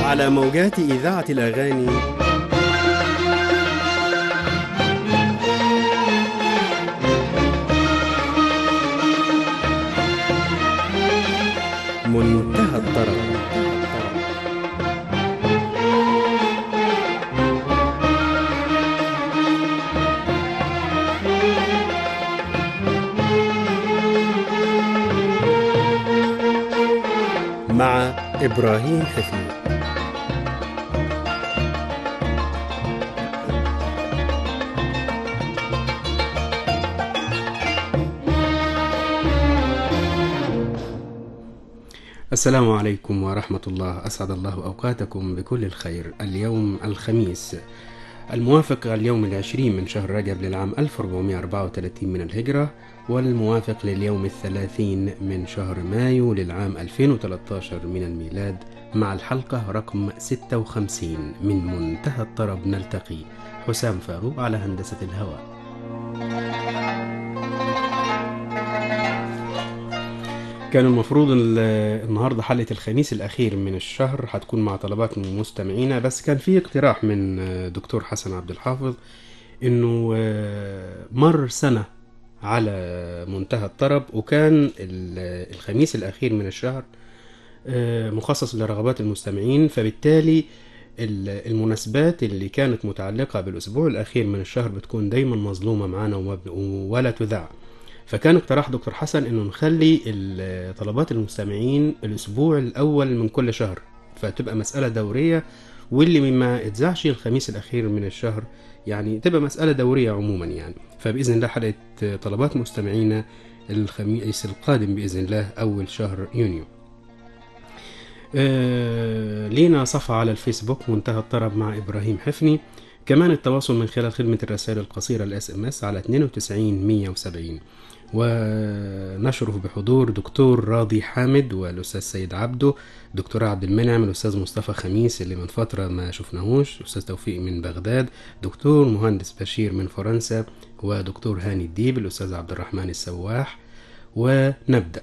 على موجات إذاعة الأغاني منتهى الطرب مع إبراهيم حفيظ السلام عليكم ورحمة الله أسعد الله أوقاتكم بكل الخير اليوم الخميس الموافق اليوم العشرين من شهر رجب للعام 1434 من الهجرة والموافق لليوم الثلاثين من شهر مايو للعام 2013 من الميلاد مع الحلقة رقم 56 من منتهى الطرب نلتقي حسام فاروق على هندسة الهواء كان المفروض ال- النهارده حلقه الخميس الاخير من الشهر هتكون مع طلبات من مستمعينا بس كان في اقتراح من دكتور حسن عبد الحافظ انه آه، مر سنه على منتهى الطرب وكان ال- الخميس الاخير من الشهر آه، مخصص لرغبات المستمعين فبالتالي ال- المناسبات اللي كانت متعلقة بالأسبوع الأخير من الشهر بتكون دايما مظلومة معانا وما ب- ولا تذاع فكان اقتراح دكتور حسن انه نخلي ال- طلبات المستمعين الاسبوع الاول من كل شهر فتبقى مسألة دورية واللي ما اتذاعش الخميس الاخير من الشهر يعني تبقى مسألة دورية عموما يعني فبإذن الله حلقة طلبات مستمعينا الخميس القادم بإذن الله أول شهر يونيو آه، لينا صفحة على الفيسبوك منتهى الطرب مع إبراهيم حفني كمان التواصل من خلال خدمة الرسائل القصيرة الاس ام اس على 92 170 ونشره بحضور دكتور راضي حامد والأستاذ سيد عبده دكتور عبد المنعم الأستاذ مصطفى خميس اللي من فترة ما شفناهوش أستاذ توفيق من بغداد دكتور مهندس بشير من فرنسا ودكتور هاني الديب الأستاذ عبد الرحمن السواح ونبدأ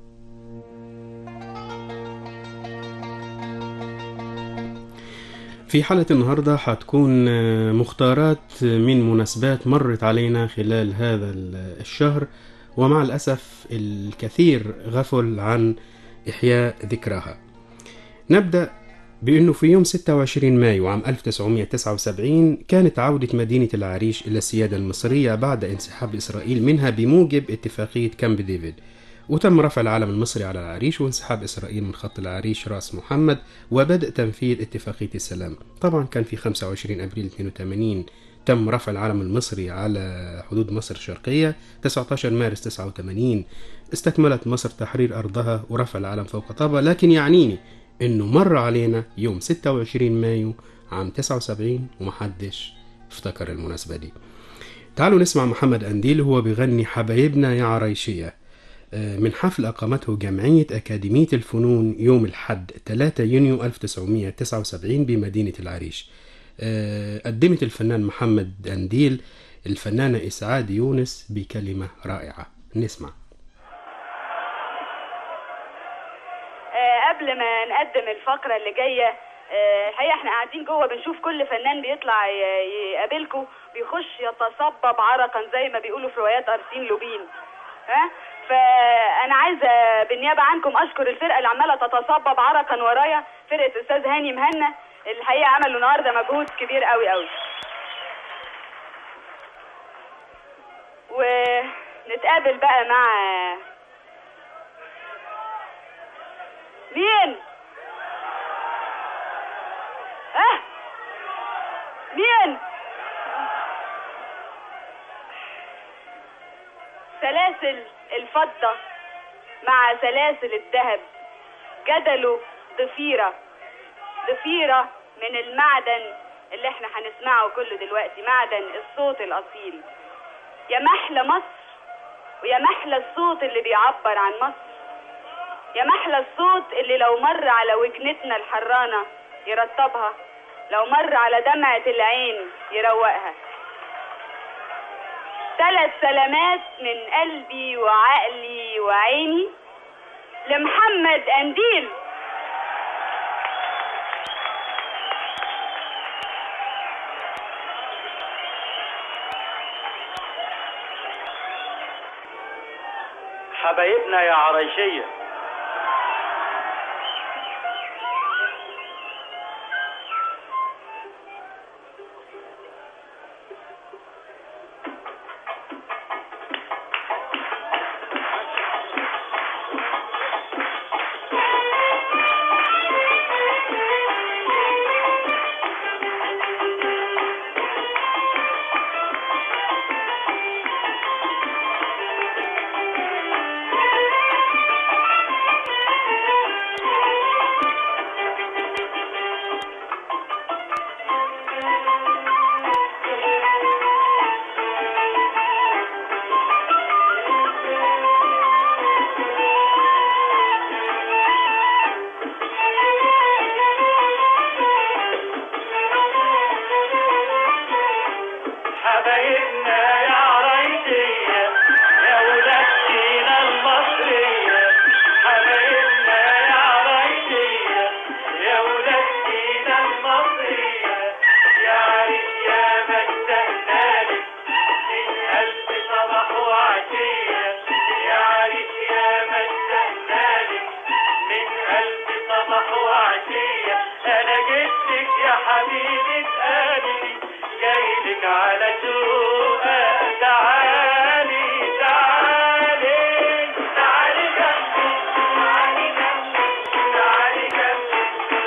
في حلقة النهاردة هتكون آه، مختارات من مناسبات مرت علينا خلال هذا ال- الشهر ومع الأسف الكثير غفل عن إحياء ذكراها نبدأ بأنه في يوم 26 مايو عام 1979 كانت عودة مدينة العريش إلى السيادة المصرية بعد انسحاب إسرائيل منها بموجب اتفاقية كامب ديفيد وتم رفع العلم المصري على العريش وانسحاب إسرائيل من خط العريش رأس محمد وبدء تنفيذ اتفاقية السلام طبعا كان في 25 أبريل 82 تم رفع العلم المصري على حدود مصر الشرقية 19 مارس 89 استكملت مصر تحرير أرضها ورفع العلم فوق طابة لكن يعنيني إنه مر علينا يوم 26 مايو عام 79 ومحدش افتكر المناسبة دي تعالوا نسمع محمد أنديل هو بيغني حبايبنا يا عريشية آه، من حفل أقامته جمعية أكاديمية الفنون يوم الحد 3 يونيو 1979 بمدينة العريش آه، قدمت الفنان محمد أنديل الفنانة إسعاد يونس بكلمة رائعة نسمع آه، قبل ما نقدم الفقرة اللي جاية آه، الحقيقة احنا قاعدين جوه بنشوف كل فنان بيطلع ي- يقابلكم بيخش يتصبب عرقا زي ما بيقولوا في روايات أرسين لوبين ها فأنا عايزة بالنيابة عنكم أشكر الفرقة اللي عمالة تتصبب عرقا ورايا فرقة أستاذ هاني مهنا الحقيقة عملوا النهاردة مجهود كبير قوي قوي ونتقابل بقى مع مين؟ ها؟ مين؟ سلاسل الفضة مع سلاسل الذهب جدلوا ضفيرة ضفيرة من المعدن اللي احنا هنسمعه كله دلوقتي معدن الصوت الأصيل يا محلى مصر ويا محلى الصوت اللي بيعبر عن مصر يا محلى الصوت اللي لو مر على وجنتنا الحرانة يرطبها لو مر على دمعة العين يروقها ثلاث سلامات من قلبي وعقلي وعيني لمحمد أنديل حبايبنا يا عريشية حبايبنا يا عريشية يا ولاد سينا المصرية حبايبنا يا عريشية يا ولاد سينا المصرية يا عريس يا مجدنالك من ألف صباح وعشية يا عريس يا مجدنالك من ألف صباح وعشية أنا جبتك يا حبيبة قلبي جايلك على شوقك تعالي تعالي تعالي جنبي تعالي جنبي تعالي جنبي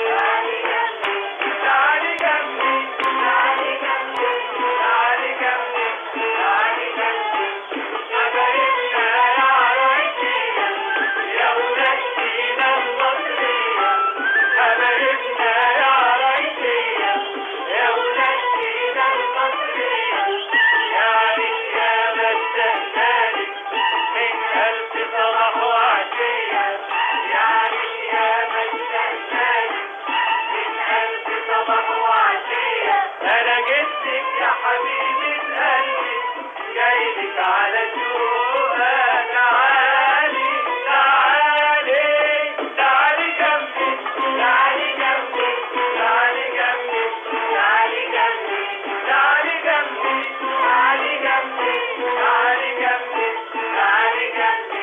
تعالي جنبي تعالي جنبي تعالي جنبي تعالي جنبي حبايبنا يا عرايشية يا ولاد سينا المصرية حبايبنا يا عرايشية يا ولاد سينا المصرية يا عريس يا مستهدالك من ألف صباح وعشية يا عريس يا مستهدالك من ألف صباح وعشية أنا جبتك يا حبيبة قلبي جايلك على شوقك تعالي تعالي تعالي جنبي تعالي جنبي تعالي جنبي تعالي جنبي تعالي جنبي تعالي جنبي تعالي جنبي تعالي جنبي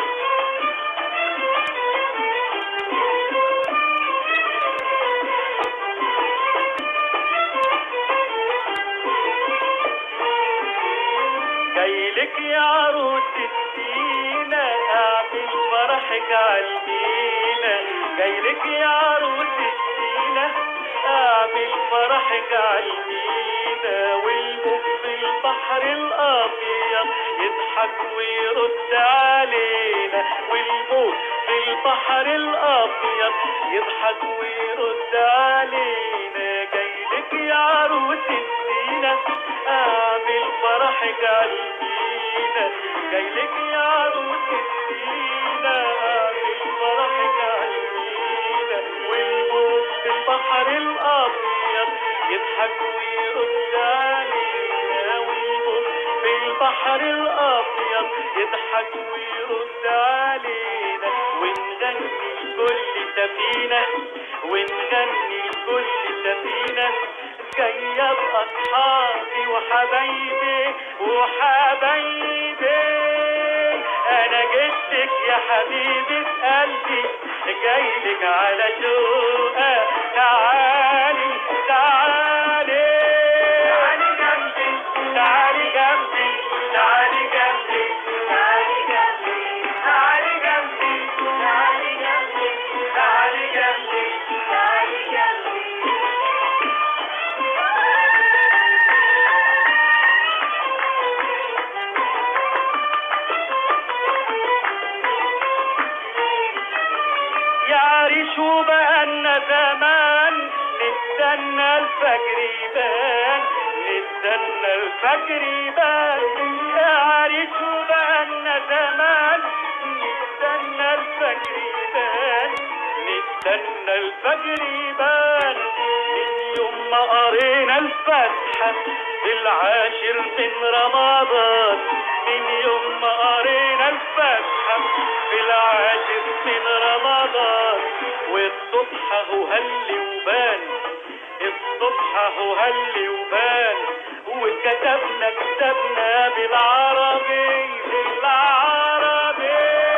جايلك يا عروس السينا اعمل فرحك عالمينا جايلك يا عروس السينا اعمل فرحك عالمينا والموج في البحر الابيض يضحك ويرد علينا والموج في البحر الابيض يضحك ويرد علينا جايلك يا عروس السينا اعمل فرحك عالمينا جايلك يا عروس السينا اعمل فرحك عالمينا والموج في البحر الابيض يضحك ويرد علينا والموج في البحر الابيض يضحك ويرد علينا ونغني لكل سفينه ونغني لكل سفينه جاية بأصحابي وحبايبي وحبايبي أنا جيتك يا حبيبة قلبي جايلك على شوقك تعالي تعالي تعالي جنبي تعالي جنبي تعالي جنبي تعالي جنبي تعالي جنبي تعالي جنبي تعالي جنبي تعالي جنبي يا عريش وبقالنا زمان نستنى الفجر يبان نستنى الفجر يبان يا عريش وبقالنا زمان نستنى الفجر يبان نستنى الفجر يبان من يوم ما قرينا الفاتحة العاشر من رمضان من يوم ما قرينا الفاتحة في العاشر من رمضان والصبح هو هل وبان الصبح هو هل وبان وكتبنا كتبنا بالعربي بالعربي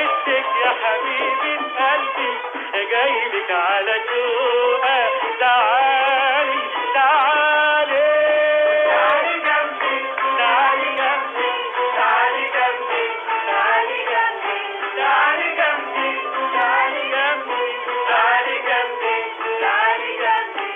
جيتك يا حبيبي قلبي جايلك على شوقة تعالي تعالي تعالي جنبي تعالي جنبي تعالي جنبي تعالي جنبي تعالي جنبي تعالي جنبي تعالي جنبي تعالي جنبي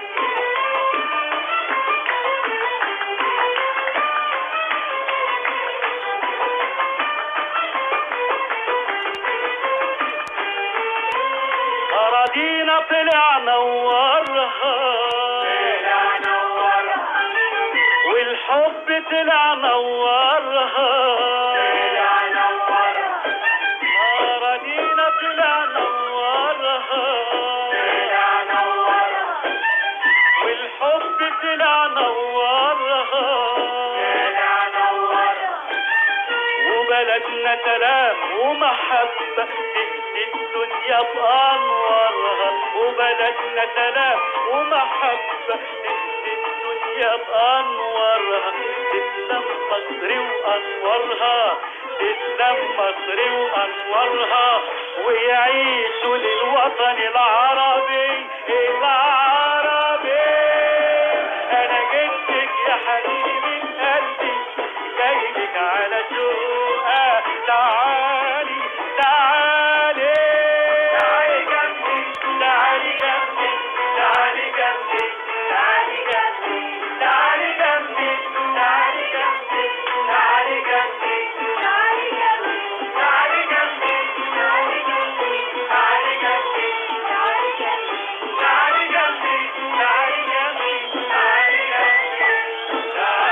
أراضينا طلع نورها طلع نورها والحب طلع نورها طلع نورها أراضينا طلع نورها طلع نورها والحب طلع نورها طلع نورها وبلدنا سلام ومحبة تهدي الدنيا بأنوارها وبلدنا سلام ومحبة تهدي الدنيا بأنوارها تسلم مصر وأنوارها تسلم مصر وأنوارها ويعيشوا للوطن العربي العربي أنا جدك يا حبيبي قلبي جايلك على شوقة تعالي تعالي تعالي جنبي تعالي جنبي تعالي جنبي تعالي جنبي تعالي جنبي تعالي جنبي تعالي جنبي تعالي جنبي تعالي جنبي تعالي جنبي تعالي جنبي تعالي جنبي تعالي جنبي تعالي جنبي تعالي جنبي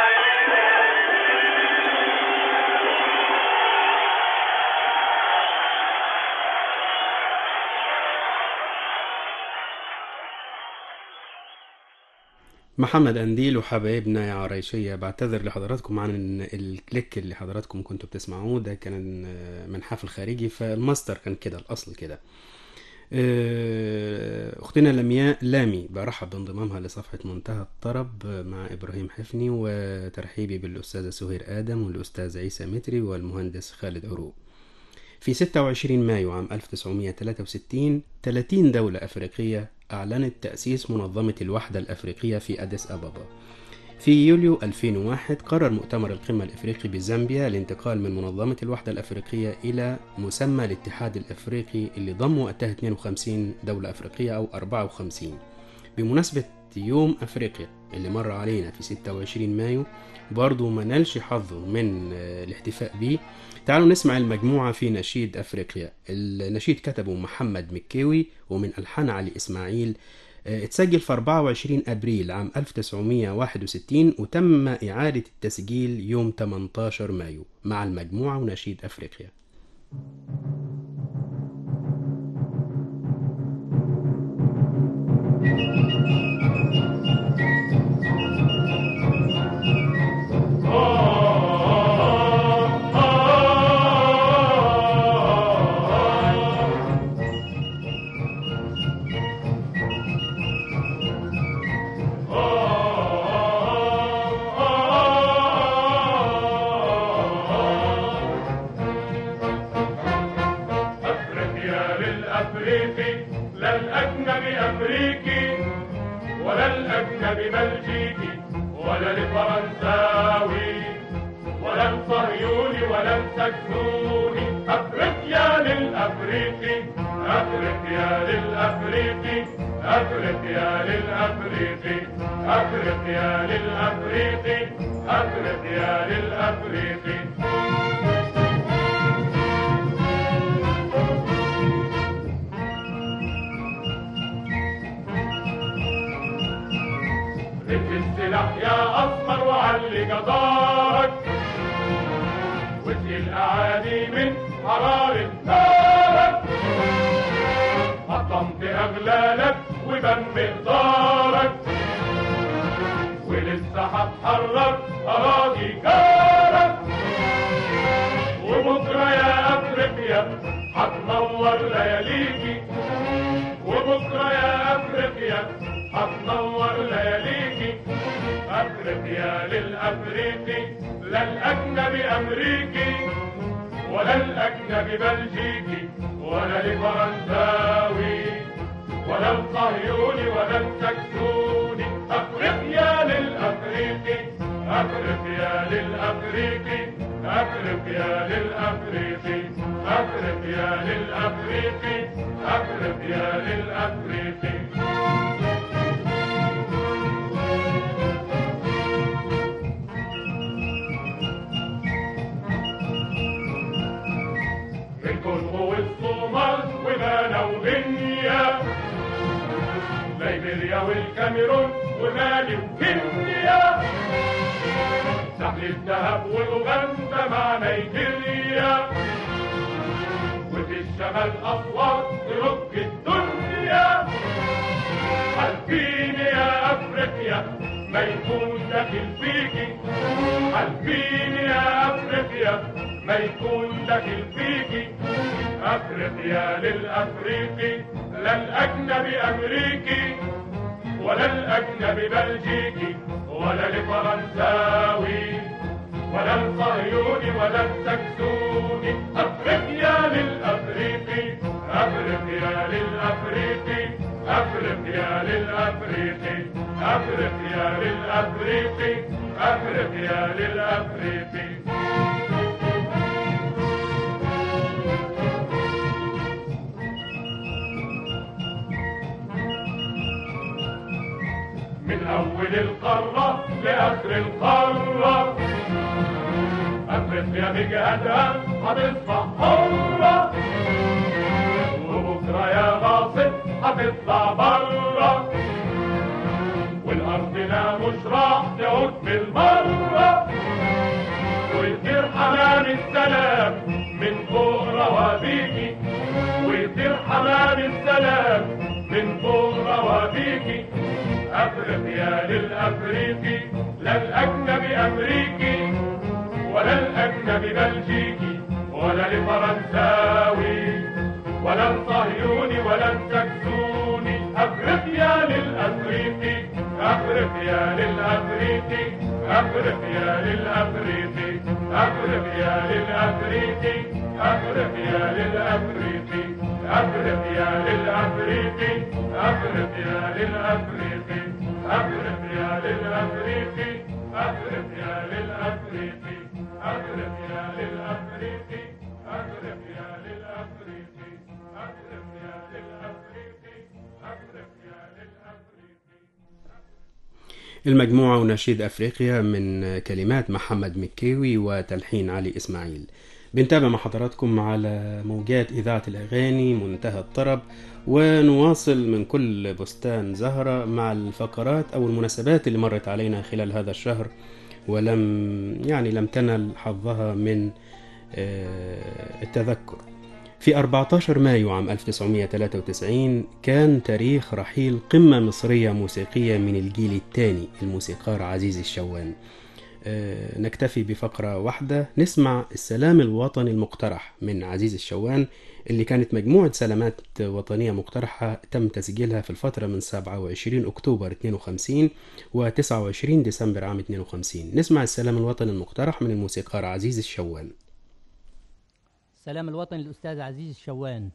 تعالي محمد أنديل وحبايبنا يا عريشية بعتذر لحضراتكم عن إن الكليك اللي حضراتكم كنتوا بتسمعوه ده كان من حفل خارجي فالماستر كان كده الأصل كده آه، أختنا لمياء لامي برحب بانضمامها لصفحة منتهى الطرب مع إبراهيم حفني وترحيبي بالأستاذة سهير آدم والأستاذ عيسى متري والمهندس خالد عروق في 26 مايو عام 1963 30 دولة أفريقية أعلنت تأسيس منظمة الوحدة الأفريقية في أديس أبابا في يوليو 2001 قرر مؤتمر القمة الإفريقي بزامبيا الانتقال من منظمة الوحدة الأفريقية إلى مسمى الاتحاد الإفريقي اللي ضم وقتها 52 دولة أفريقية أو 54 بمناسبة يوم أفريقيا اللي مر علينا في 26 مايو برضو ما نالش حظه من آه، الاحتفاء بيه تعالوا نسمع المجموعة في نشيد أفريقيا النشيد كتبه محمد مكيوي ومن ألحان علي إسماعيل آه، اتسجل في 24 أبريل عام 1961 وتم إعادة التسجيل يوم 18 مايو مع المجموعة ونشيد أفريقيا أفريقيا للأفريقي لا الأجنبي أمريكي ولا الأجنبي بلجيكي ولا الفرنساوي ولا الصهيوني ولا السكسوني أفريقيا للأفريقي أفريقيا للأفريقي أفريقيا للأفريقي أفريقيا للأفريقي أفريقيا للأفريقي رد السلاح يا أسمر وعلي جدارك واسقي الأعادي من حرارة نارك حطمت أغلالك وبان مقدارك ولسه هتحرر أراضي جارك وبكرة يا أفريقيا هتنور لياليكي وبكرة يا أفريقيا هتنور لياليكي أفريقيا للأفريقي لا الأجنبي أمريكي ولا الأجنبي بلجيكي ولا الفرنساوي ولا الصهيوني ولا السكسوني أفريقيا للأفريقي أفريقيا للأفريقي أفريقيا للأفريقي أفريقيا للأفريقي أفريقيا للأفريقي في الكونغو والصومال وغانا وغينيا ليبيريا والكاميرون ومالي وكينيا سحل الذهب واوغندا مع نيجيريا وفي الشمال اصوات ترك الدنيا حالفين يا افريقيا ما يكون داخل فيكي حالفين يا افريقيا ما يكون داخل فيكي افريقيا للافريقي لا الاجنبي امريكي ولا الاجنبي بلجيكي ولا الفرنساوي ولا الصهيوني ولا السكسوني افريقيا للافريقي افريقيا للافريقي افريقيا للافريقي افريقيا للافريقي افريقيا للافريقي من أول القارة لآخر القارة أفريقيا بجهادها هتصبح حرة وبكرة يا غاصب هتطلع برة والأرضنا مش راح تعود بالمرة ويطير حمام السلام من فوق روابيكي ويطير حمام السلام من فوق روابيكي أفريقيا للأفريقي لا الأجنبي أمريكي ولا الأجنبي بلجيكي ولا الفرنساوي ولا الصهيوني ولا السكسوني أفريقيا للأفريقي أفريقيا للأفريقي أفريقيا للأفريقي أفريقيا للأفريقي أفريقيا للأفريقي أفريقيا للأفريقي أفريقيا للأفريقي أفريقيا للأفريقي أفريقيا للأفريقي أفريقيا للأفريقي أفريقيا للأفريقي أفريقيا للأفريقي أفريقيا للأفريقي المجموعة ونشيد أفريقيا من كلمات محمد مكيوي وتلحين علي إسماعيل بنتابع مع حضراتكم على موجات إذاعة الأغاني منتهى الطرب ونواصل من كل بستان زهرة مع الفقرات أو المناسبات اللي مرت علينا خلال هذا الشهر ولم يعني لم تنل حظها من آه، التذكر في 14 مايو عام 1993 كان تاريخ رحيل قمة مصرية موسيقية من الجيل الثاني الموسيقار عزيز الشوان آه، نكتفي بفقرة واحدة نسمع السلام الوطني المقترح من عزيز الشوان اللي كانت مجموعة سلامات وطنية مقترحة تم تسجيلها في الفترة من 27 أكتوبر 52 و 29 ديسمبر عام 52 نسمع السلام الوطني المقترح من الموسيقار عزيز الشوان سلام الوطن للأستاذ عزيز الشوان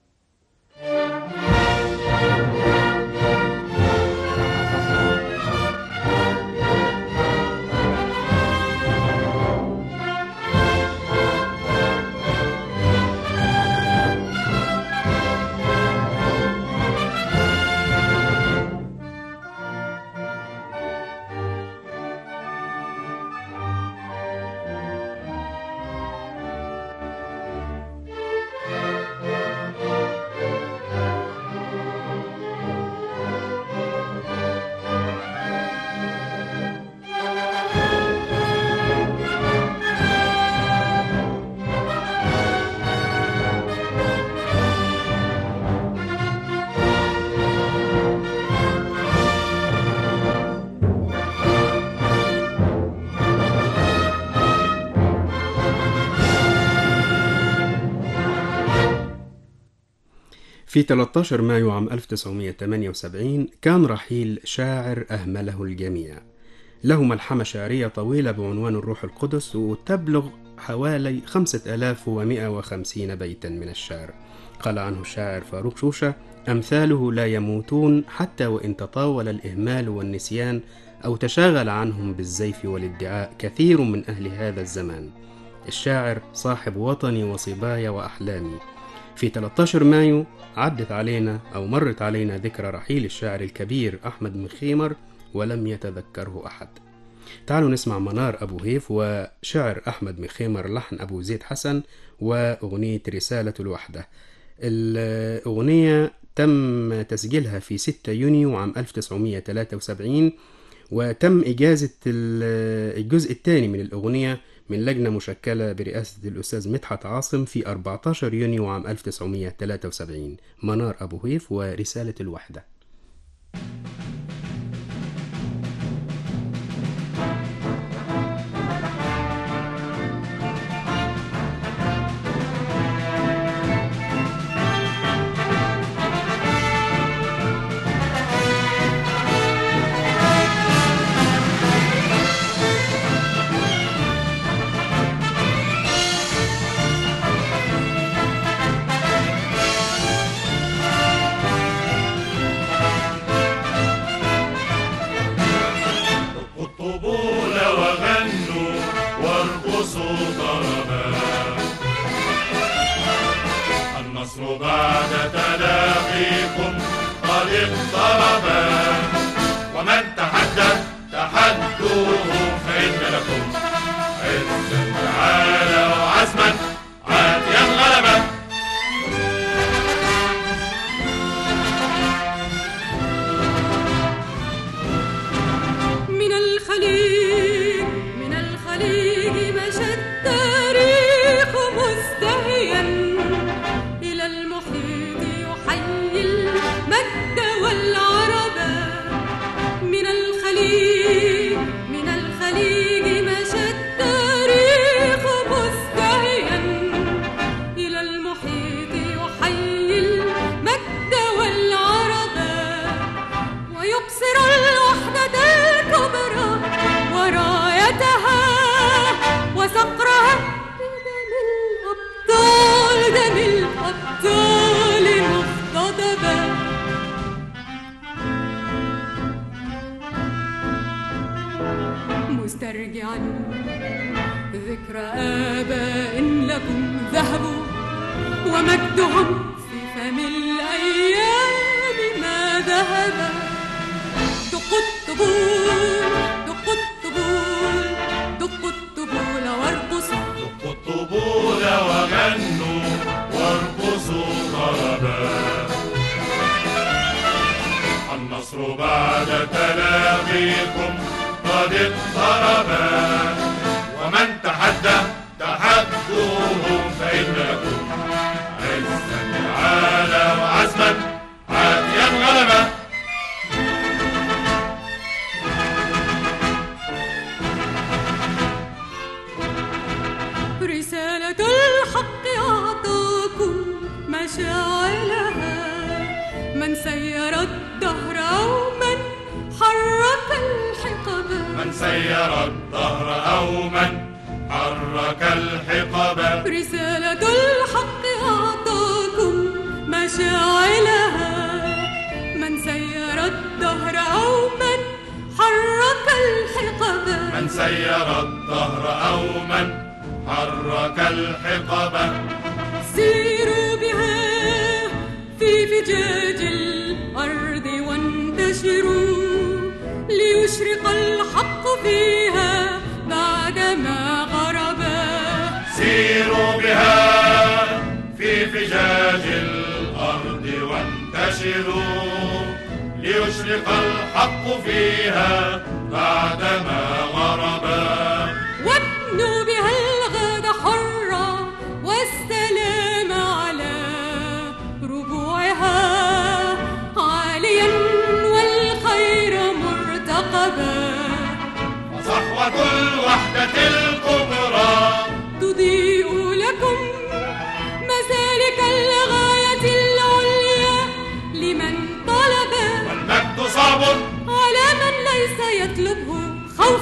في 13 مايو عام 1978 كان رحيل شاعر أهمله الجميع له ملحمة شعرية طويلة بعنوان الروح القدس وتبلغ حوالي 5150 بيتا من الشعر قال عنه الشاعر فاروق شوشة أمثاله لا يموتون حتى وإن تطاول الإهمال والنسيان أو تشاغل عنهم بالزيف والادعاء كثير من أهل هذا الزمان الشاعر صاحب وطني وصبايا وأحلامي في 13 مايو عدت علينا أو مرت علينا ذكرى رحيل الشاعر الكبير أحمد مخيمر ولم يتذكره أحد تعالوا نسمع منار أبو هيف وشعر أحمد مخيمر لحن أبو زيد حسن وأغنية رسالة الوحدة الأغنية تم تسجيلها في 6 يونيو عام 1973 وتم إجازة ال- الجزء الثاني من الأغنية من لجنة مشكلة برئاسة الأستاذ مدحت عاصم في 14 يونيو عام 1973 منار أبو هيف ورسالة الوحدة الطبول وغنوا وارقصوا ضربا النصر بعد تلاقيكم قد اقتربا ومن تحدى تحدوه فإن لكم عزا تعالى وعزما عاتيا غلبا من الخليج من الخليج مشى التاريخ مزدهيا إلى المحيط يحيي المجد والعرب من الخليج من الخليج مشى التاريخ مزدهيا إلى المحيط يحيي المجد والعرب ويبصر الوحدة الكبرى ورايتها وصقرها بدم الأبطال دم الأبطال مختضبا مسترجعا ذكرى آباء لكم ذهبوا ومجدهم في فم الأيام ما ذهب دقوا الطبول دقوا الطبول دقوا الطبول وارقصوا دقوا الطبول وغنوا وارقصوا ضربا النصر بعد تلاقيكم قد اقتربا ومن تحدى تحدوه فإن لكم عزا تعالى وعزما عاتيا غلبا رسالة الحق أعطاكم مشاعلها من سير الدهر أو من حرك الحقب من سير الدهر أو من حرك الحقب رسالة الحق أعطاكم مشاعلها من سير الدهر أو من حرك الحقب من سير الدهر أو من حرك الحقب سيروا بها في فجاج الأرض وانتشروا ليشرق الحق فيها بعدما غربا سيروا بها في فجاج الأرض وانتشروا ليشرق الحق فيها بعدما غربا وابنوا بها الغد حرة والسلام على ربوعها عاليا والخير مرتقبا وصحوة الوحدة الكبرى تضيء لكم مسالك الغاية العليا لمن طلب والمجد صعب على من ليس يطلبه خوفا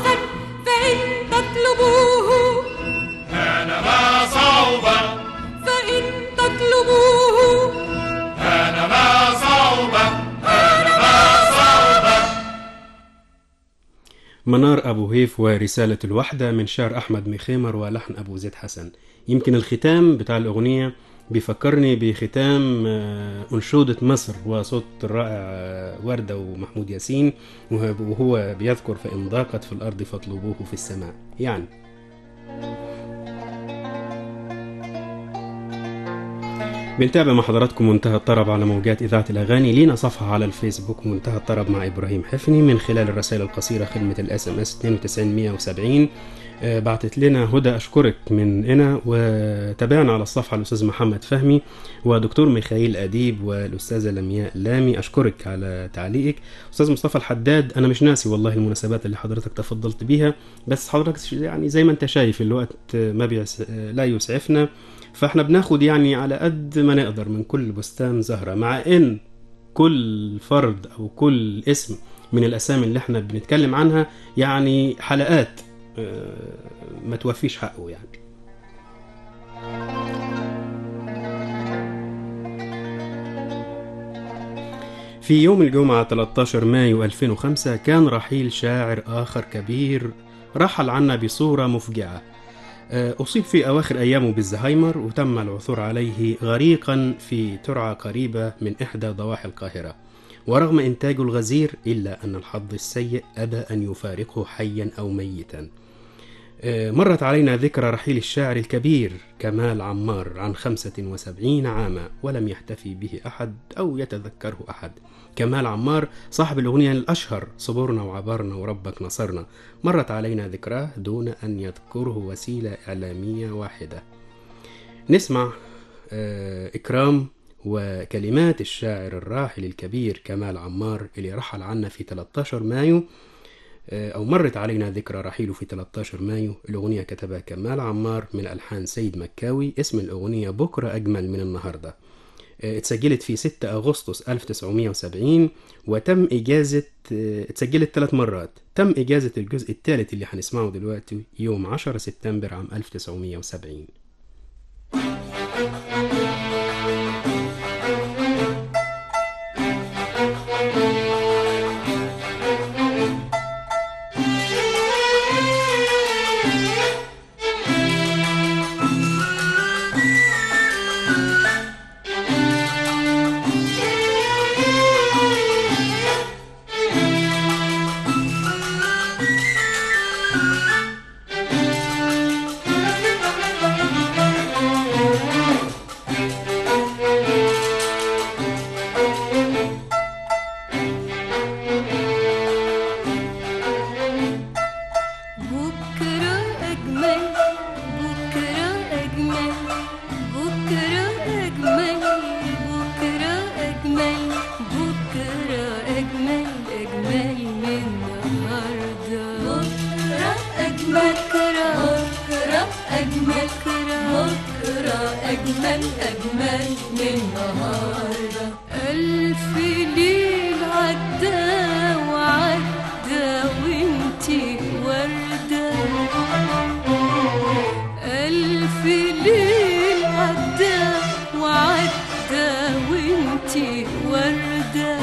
منار أبو هيف ورسالة الوحدة من شعر أحمد مخيمر ولحن أبو زيد حسن يمكن الختام بتاع الأغنية بيفكرني بختام آه، أنشودة مصر وصوت الرائع آه، وردة ومحمود ياسين وهو- وهو بيذكر فإن ضاقت في الأرض فاطلبوه في السماء يعني بنتابع مع حضراتكم منتهى الطرب على موجات إذاعة الأغاني لينا صفحة على الفيسبوك منتهى الطرب مع إبراهيم حفني من خلال الرسائل القصيرة خدمة الاس ام اس 92170 آه، بعتت لنا هدى أشكرك من هنا وتابعنا على الصفحة الأستاذ محمد فهمي ودكتور ميخائيل أديب والأستاذة لمياء لامي أشكرك على تعليقك أستاذ مصطفى الحداد أنا مش ناسي والله المناسبات اللي حضرتك تفضلت بيها بس حضرتك يعني زي ما أنت شايف الوقت ما بيس... لا يسعفنا فاحنا بناخد يعني على قد ما نقدر من كل بستان زهرة مع ان كل فرد او كل اسم من الاسامي اللي احنا بنتكلم عنها يعني حلقات آه، ما توفيش حقه يعني في يوم الجمعة 13 مايو 2005 كان رحيل شاعر آخر كبير رحل عنا بصورة مفجعة آه، أصيب في أواخر أيامه بالزهايمر وتم العثور عليه غريقا في ترعة قريبة من إحدى ضواحي القاهرة ورغم إنتاجه الغزير إلا أن الحظ السيء أبى أن يفارقه حيا أو ميتا آه، مرت علينا ذكرى رحيل الشاعر الكبير كمال عمار عن 75 عاما ولم يحتفي به أحد أو يتذكره أحد كمال عمار صاحب الأغنية الأشهر صبرنا وعبرنا وربك نصرنا مرت علينا ذكراه دون أن يذكره وسيلة إعلامية واحدة نسمع آه، إكرام وكلمات الشاعر الراحل الكبير كمال عمار اللي رحل عنا في 13 مايو آه، أو مرت علينا ذكرى رحيله في 13 مايو الأغنية كتبها كمال عمار من ألحان سيد مكاوي اسم الأغنية بكرة أجمل من النهاردة آه، اتسجلت في 6 أغسطس 1970 وتم إجازة آه، اتسجلت ثلاث مرات تم إجازة الجزء الثالث اللي هنسمعه دلوقتي يوم 10 سبتمبر عام 1970 بكرة أجمل بكرة أجمل بكرة أجمل بكرة أجمل بكرة أجمل أجمل من النهاردة بكرة أجمل بكرة أجمل بكرة أجمل أجمل من النهاردة ألف ليل عدى وعدى وانتي وردة ألف ليل عدى وعدى وانتي وردة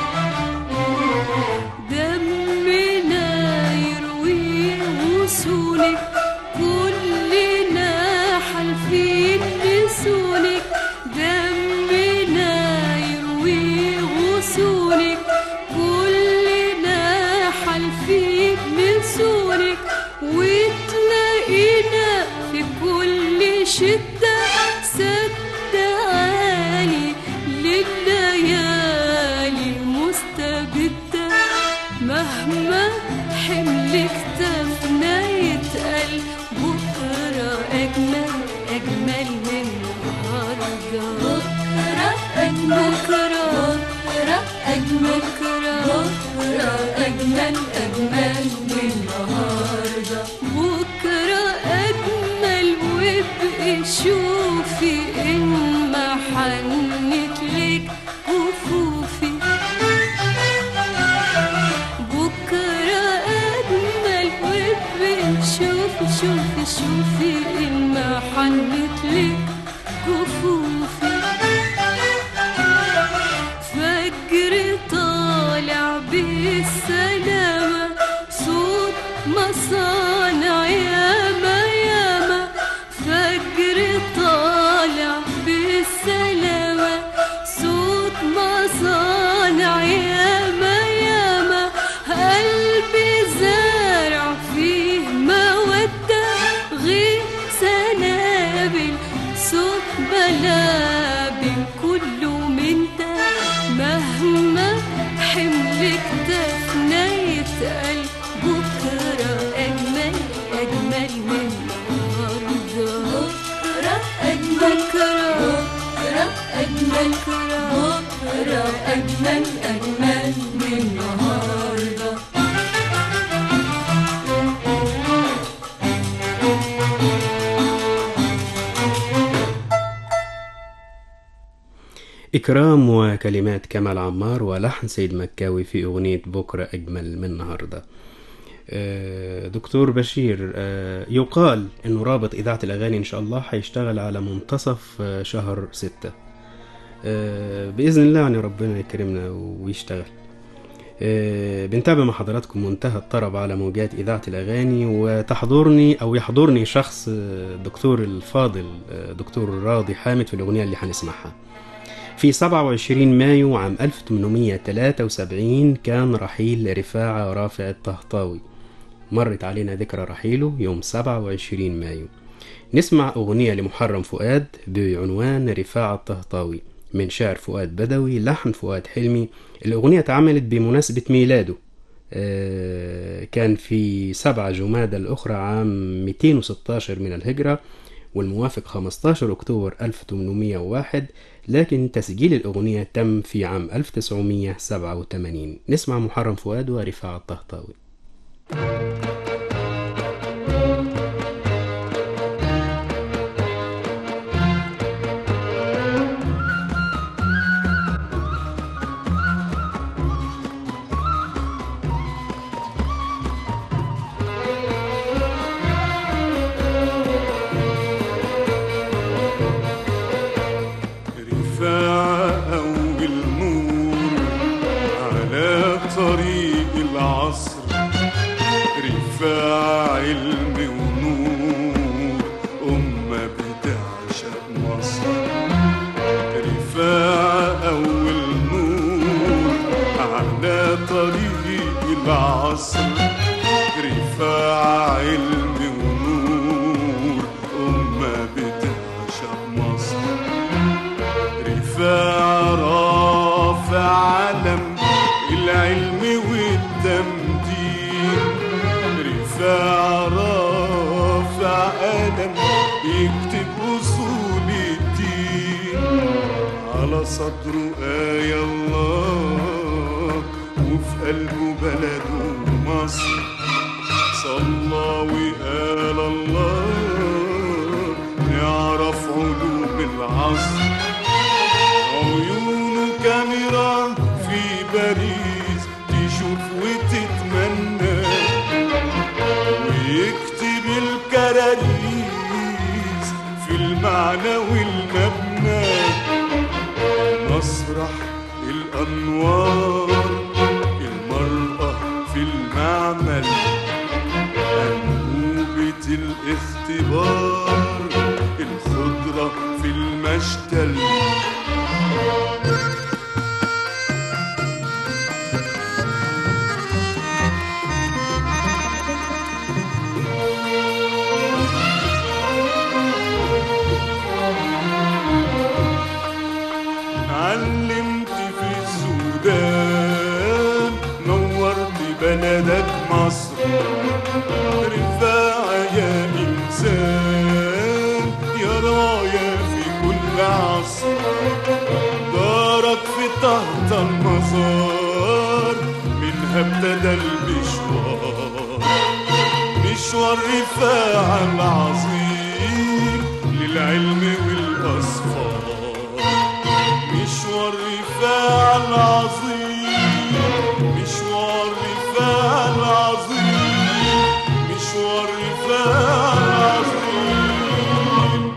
دمنا يروي وصولك كلنا حالفين لسونك دمنا يروي وصولك كلنا حالفين لسونك وتلاقينا في كل شدة سد عالي لليالي المستبدة مهما حملك تفنى يتقل بكرة أجمل أجمل من النهاردة بكرة أجمل بكرة بكرة أجمل بكرة بكرة أجمل أجمل من النهاردة بكرة أجمل وابقي شوفي إن ما حنت لك كفوفي بكرة أجمل وابقي شوفي شوفي شوفي إن ما حنت لك كفوفي فجر طالع بالسلامة صوت بكرة أجمل أجمل من النهاردة إكرام وكلمات كمال عمار ولحن سيد مكاوي في أغنية بكرة أجمل من النهاردة آه، دكتور بشير آه، يقال انه رابط اذاعه الاغاني ان شاء الله هيشتغل على منتصف آه، شهر ستة آه، باذن الله يعني ربنا يكرمنا ويشتغل آه، بنتابع مع حضراتكم منتهى الطرب على موجات إذاعة الأغاني وتحضرني أو يحضرني شخص آه، الدكتور الفاضل آه، دكتور راضي حامد في الأغنية اللي هنسمعها في 27 مايو عام 1873 كان رحيل رفاعة رافع الطهطاوي مرت علينا ذكرى رحيله يوم 27 مايو نسمع أغنية لمحرم فؤاد بعنوان رفاعة الطهطاوي من شعر فؤاد بدوي لحن فؤاد حلمي الأغنية اتعملت بمناسبة ميلاده آه، كان في 7 جمادى الأخرى عام 216 من الهجرة والموافق 15 أكتوبر 1801 لكن تسجيل الأغنية تم في عام 1987 نسمع محرم فؤاد ورفاعة الطهطاوي رفاعة أول نور على طريق العصر رفاعة علم ونور أمة بتعشق مصر رفاعة أول نور على طريق العصر رفاعة علم ونور أمة بتعشق مصر رفاع رافع علم العلم والتمدين رفاع رافع قلم يكتب أصول الدين على صدره آية الله وفي قلبه بلده مصر صلى وقال الله نعرف علوم العصر عيونه كاميرا في باريس تشوف وتتمنى ويكتب الكراريس في المعنى والمبنى مسرح الأنوار المرأة في المعمل أنبوبة الاختبار الخضرة في المشتل علمت في السودان نورت بلدك مصر رفاعة يا إنسان يا راية في كل عصر دارك في تحت المزار منها ابتدى المشوار مشوار رفاعة العظيم للعلم والأصفار مشوار رفاعة العظيم مشوار رفاعة العظيم مشوار رفاعة العظيم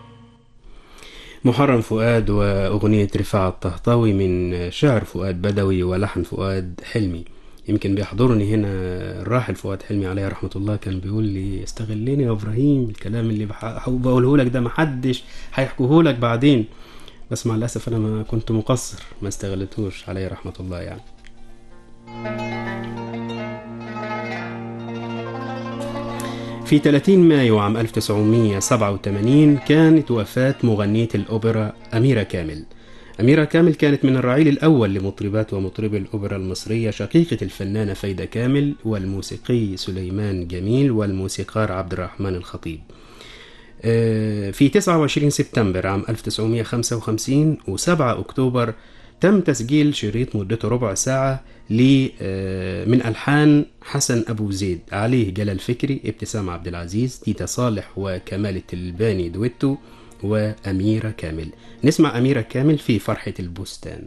محرم فؤاد وأغنية رفاعة الطهطاوي من شعر فؤاد بدوي ولحن فؤاد حلمي يمكن بيحضرني هنا الراحل فؤاد حلمي عليه رحمة الله كان بيقول لي استغلني يا إبراهيم الكلام اللي بح- بقوله لك ده محدش هيحكوه لك بعدين بس مع الأسف أنا ما كنت مقصر ما استغلتوش عليه رحمة الله يعني في 30 مايو عام 1987 كانت وفاة مغنية الأوبرا أميرة كامل أميرة كامل كانت من الرعيل الأول لمطربات ومطربي الأوبرا المصرية شقيقة الفنانة فايدة كامل والموسيقي سليمان جميل والموسيقار عبد الرحمن الخطيب آه، في 29 سبتمبر عام 1955 و7 أكتوبر تم تسجيل شريط مدته ربع ساعة ل آه، من ألحان حسن أبو زيد عليه جلال فكري ابتسام عبد العزيز تيتا صالح وكمال التلباني دويتو وأميرة كامل نسمع أميرة كامل في فرحة البستان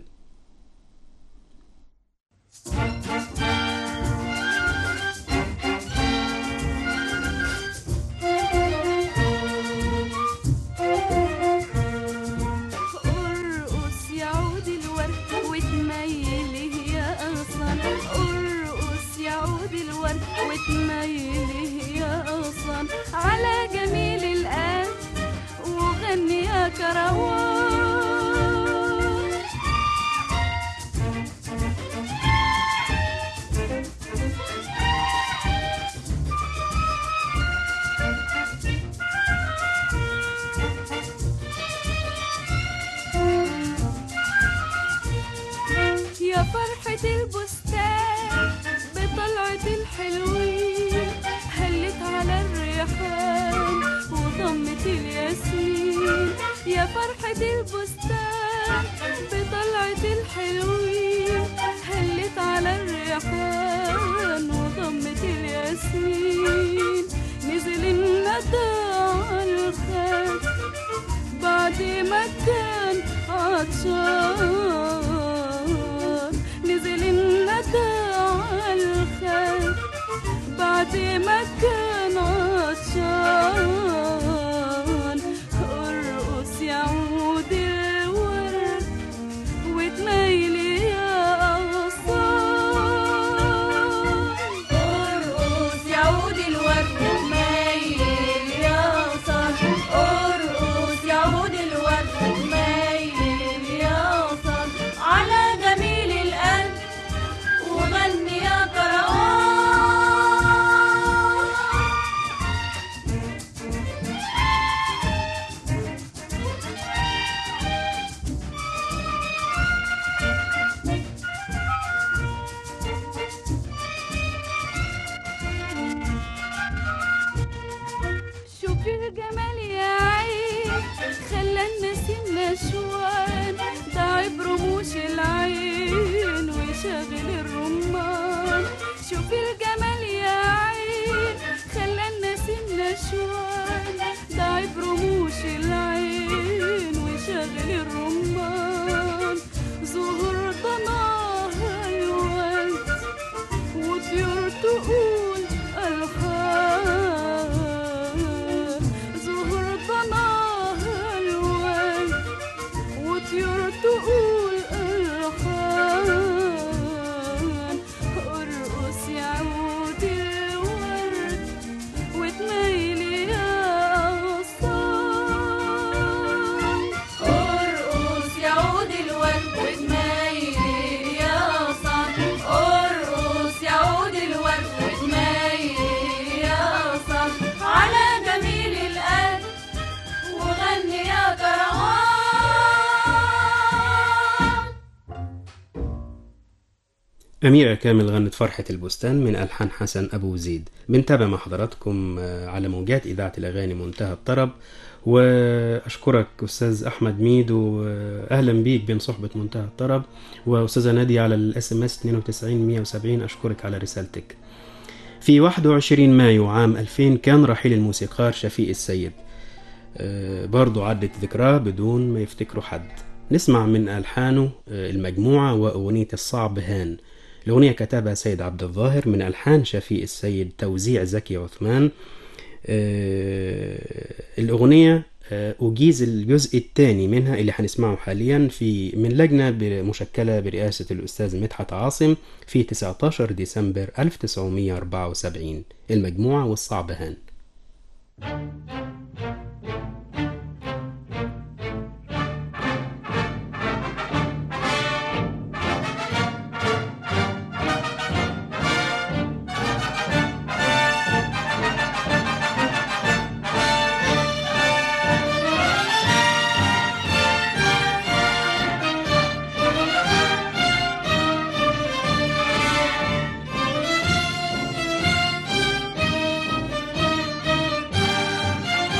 ارقص يا عود الورد وتميله يا اغصان ارقص يا عود الورد وتميله يا اغصان على جميل الآن وغني يا كروان يا فرحة البستان بطلعة الحلوين هلت على الريحان وضمت الياسمين يا فرحة البستان بطلعة الحلوين هلت على الريحان وضمت الياسمين نزل الندى على الخد بعد ما كان عطشان نزل الندى على الخد بعد ما كان عطشان ارقص يا عود الورد وتميلي يا أغصان ارقص يا عود الورد وتميل يا أغصان ارقص يا عود الورد وتميل يا أغصان على جميل القلب وغني يا كروان شوفي الجمال يا عين خلى النسيم نشوان تعب رموش العين وشاغل الرمان شوفي الجمال يا عين خلى النسيم نشوان تعب رموش العين وشاغل الرمان زهور ضناها الورد وطيور تقول ألحان زهور ضناها الورد وطيور تقول ألحان ارقص يا عود الورد وتميلي يا أغصان ارقص يا عود الورد وتميلي يا أغصان ارقص يا عود الورد وتميلي يا أغصان على جميل القلب وغني يا كروان أميرة كامل غنت فرحة البستان من ألحان حسن أبو زيد بنتابع مع حضراتكم آه، على موجات إذاعة الأغاني منتهى الطرب وأشكرك أستاذ أحمد ميد وأهلا بيك بين صحبة منتهى الطرب وأستاذة نادية على الاس ام اس 92 170 أشكرك على رسالتك في 21 مايو عام 2000 كان رحيل الموسيقار شفيق السيد آه، برضو عدت ذكراه بدون ما يفتكروا حد نسمع من ألحانه آه، المجموعة وأغنية الصعب هان الأغنية كتبها سيد عبد الظاهر من ألحان شفيق السيد توزيع زكي عثمان آه، الأغنية آه، أجيز الجزء الثاني منها اللي هنسمعه حاليا في من لجنة ب- مشكلة برئاسة الأستاذ مدحت عاصم في 19 ديسمبر 1974 المجموعة والصعب هان ارقص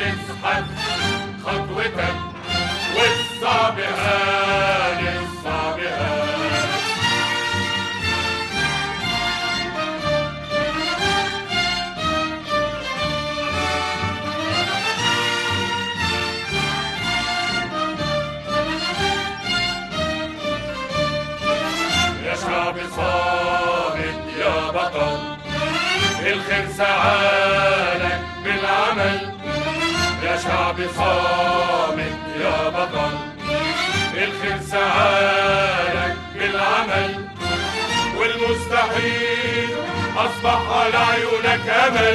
تزحف خطوتك والصعب هان الصعب هان يا شعب صامت يا بطل الخير سعالك بالعمل يا شعب صامت يا بطل الخير سعالك بالعمل والمستحيل أصبح على عيونك أمل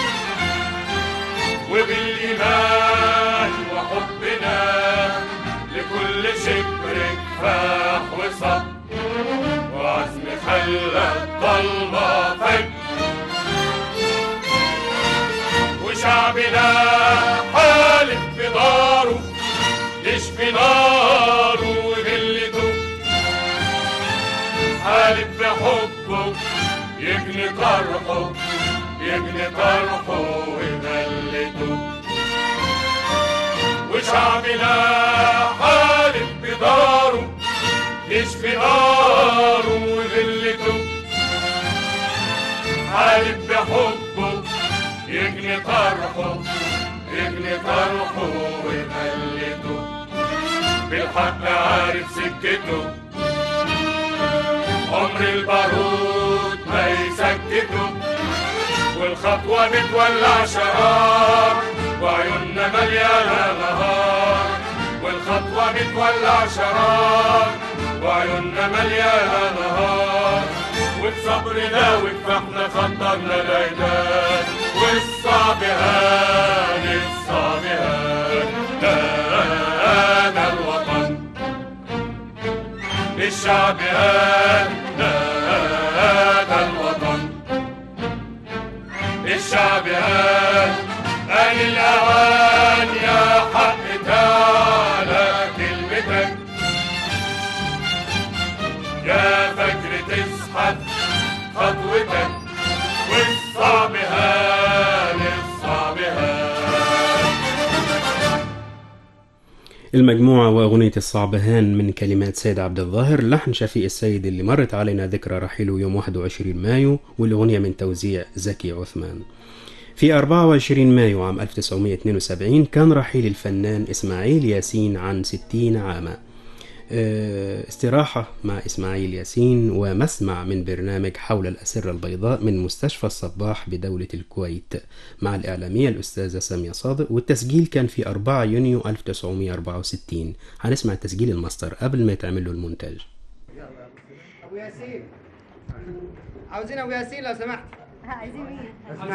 وبالإيمان وحبنا لكل شبر كفاح وصبر وعزم خلى الضلمة فجر وشعبنا حالف بداره يشفي ناره وغلته حالف بحبه يجني طرحه يجني طرحه وغلته وشعبنا حالف بداره يشفي ناره وغلته حالف بحبه يجني طرحه يجني طرحه ويملته بالحق عارف سكته عمر البارود ما يسكته والخطوة بتولع شرار وعيوننا مليانة نهار والخطوة بتولع شرار وعيوننا مليانة نهار وبصبرنا وكفاحنا خطرنا العيدان والصعب هان الصعب هان هذا الوطن الشعب هان هذا الوطن الشعب هان آن الأوان يا حق تعالى كلمتك يا فجر تزحف خطوتك والصعب هان الصعب هان المجموعة وأغنية الصعبهان من كلمات سيد عبد الظاهر لحن شفيق السيد اللي مرت علينا ذكرى رحيله يوم 21 مايو والأغنية من توزيع زكي عثمان في 24 مايو عام 1972 كان رحيل الفنان إسماعيل ياسين عن 60 عاما آه، استراحة مع إسماعيل ياسين ومسمع من برنامج حول الأسرة البيضاء من مستشفى الصباح بدولة الكويت مع الإعلامية الأستاذة سامية صادق والتسجيل كان في 4 يونيو 1964 هنسمع تسجيل الماستر قبل ما يتعمل له المونتاج ابو ياسين عاوزين ابو ياسين لو سمحت عايزين مين؟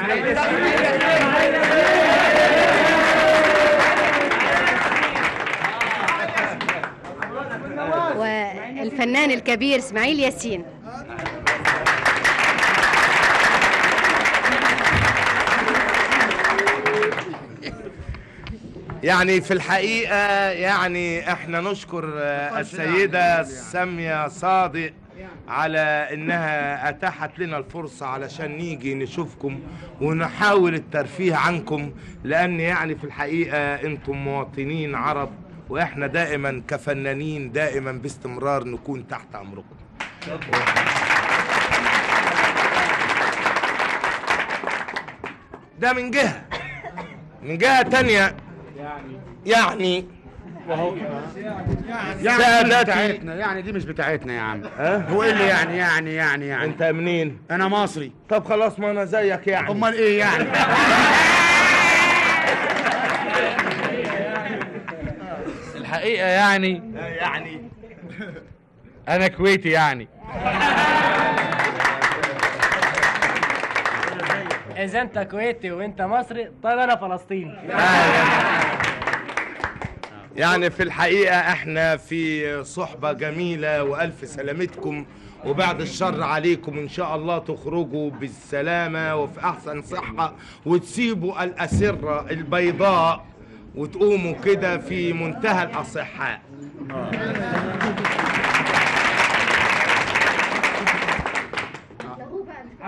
والفنان الكبير اسماعيل ياسين يعني في الحقيقة يعني احنا نشكر آه، السيدة سامية صادق على انها اتاحت لنا الفرصة علشان نيجي نشوفكم ونحاول الترفيه عنكم لان يعني في الحقيقة انتم مواطنين عرب واحنا دائما كفنانين دائما باستمرار نكون تحت امركم ده من جهة من جهة تانية يعني يعني دي مش سادتي بتاعتنا يعني دي مش بتاعتنا يا عم هو ايه اللي يعني يعني يعني يعني انت منين انا مصري طب خلاص ما انا زيك يعني امال ايه يعني الحقيقه يعني يعني انا كويتي يعني اذا انت كويتي وانت مصري طيب انا فلسطيني يعني في الحقيقة احنا في صحبة جميلة وألف سلامتكم وبعد الشر عليكم إن شاء الله تخرجوا بالسلامة وفي أحسن صحة وتسيبوا الأسرة البيضاء وتقوموا كده في منتهى الأصحاء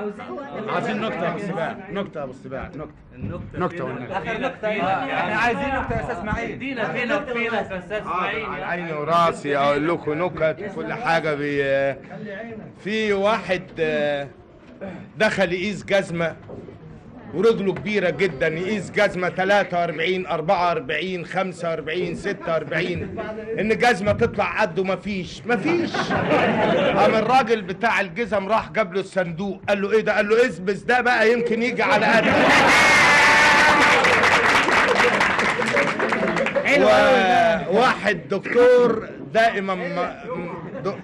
عايزين نكته يا ابو السباع نكته يا ابو السباع نكته نكته والنبي اخر نكته احنا عايزين نكته يا استاذ اسماعيل ادينا فينا فينا يا استاذ اسماعيل على عيني وراسي اقول لكم نكت كل حاجه بي في واحد آه، دخل يقيس جزمه ورجله كبيره جدا يقيس جزمه 43 44 45 46 ان جزمه تطلع قده مفيش مفيش قام الراجل بتاع الجزم راح جاب له الصندوق قال له ايه ده قال له اسبس ده بقى يمكن يجي على قدك حلو أوي واحد دكتور دائما ما دو...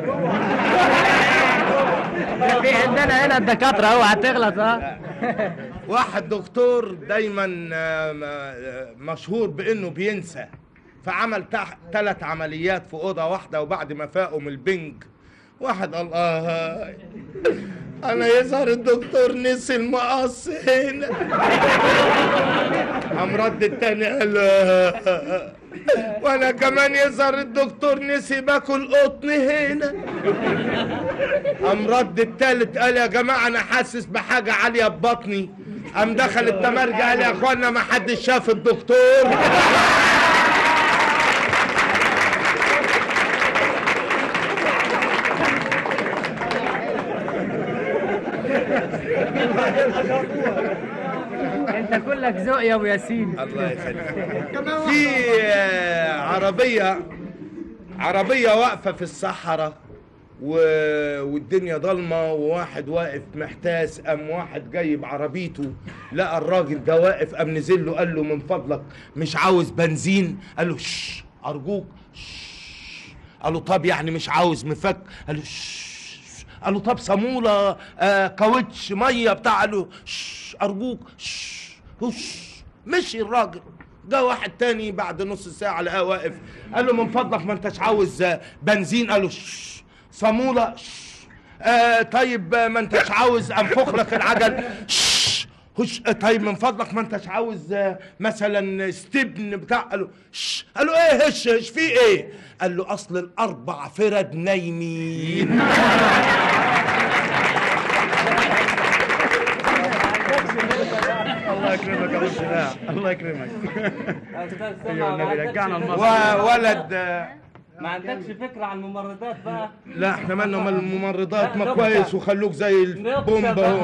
في عندنا هنا الدكاتره اوعى تغلط ها واحد دكتور دايما آه، م- آه، مشهور بانه بينسى فعمل ثلاث عمليات في اوضه واحده وبعد ما فاقوا من البنج واحد قال اه انا يظهر الدكتور نسي المقص هنا قام رد التاني قال له وانا كمان يظهر الدكتور نسي باكل قطن هنا قام رد التالت قال يا جماعه انا حاسس بحاجه عاليه ببطني قام دخل التمرجي قال يا اخوانا ما حدش شاف الدكتور انت كلك ذوق يا ابو ياسين الله يخليك في آه، عربية عربية واقفة في الصحراء و... والدنيا ضلمة وواحد واقف محتاس قام واحد جاي بعربيته لقى الراجل ده واقف قام نزل له قال له من فضلك مش عاوز بنزين قال له شش أرجوك شش قال له طب يعني مش عاوز مفك قال له شش قال له طب صامولة آه كاوتش مية بتاع قال له شش أرجوك شش هش مشي الراجل جه واحد تاني بعد نص ساعة لقاه واقف قال له من فضلك ما انتش عاوز آه، بنزين قال له شش صامولة شش آه طيب آه، ما انتش عاوز انفخ لك العجل شش هش آه، طيب من فضلك ما انتش عاوز آه، مثلا ستبن بتاع قال له شش قال له ايه هش هش في ايه قال له اصل الاربع فرد نايمين الله يكرمك يا ابو السباع الله يكرمك ايوه النبي رجعنا المصر وولد ما عندكش فكره عن الممرضات بقى لا احنا مالنا مال الممرضات ما كويس وخلوك زي البومبا هو